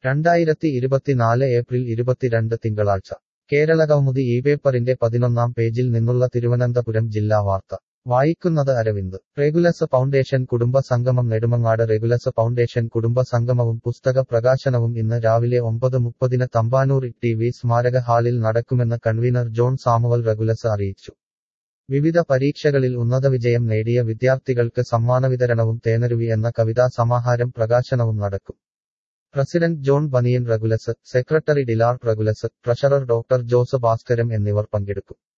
രണ്ടായിരത്തി ഇരുപത്തിനാല് ഏപ്രിൽ ഇരുപത്തിരണ്ട് തിങ്കളാഴ്ച കേരളകൗമുദി ഈ പേപ്പറിന്റെ പതിനൊന്നാം പേജിൽ നിന്നുള്ള തിരുവനന്തപുരം ജില്ലാ വാർത്ത വായിക്കുന്നത് അരവിന്ദ് റെഗുലസ് ഫൗണ്ടേഷൻ കുടുംബ സംഗമം നെടുമങ്ങാട് റെഗുലസ് ഫൗണ്ടേഷൻ കുടുംബ സംഗമവും പുസ്തക പ്രകാശനവും ഇന്ന് രാവിലെ ഒമ്പത് മുപ്പതിന് തമ്പാനൂർ ടി വി സ്മാരക ഹാളിൽ നടക്കുമെന്ന് കൺവീനർ ജോൺ സാമുവൽ റെഗുലസ് അറിയിച്ചു വിവിധ പരീക്ഷകളിൽ ഉന്നതവിജയം നേടിയ വിദ്യാർത്ഥികൾക്ക് സമ്മാനവിതരണവും തേനരുവി എന്ന കവിതാ സമാഹാരം പ്രകാശനവും നടക്കും president John Bunyan Regulus secretary ഡിലാർ Regulus treasurer doctor Jose Bhaskaram എന്നിവർ പങ്കെടുക്കും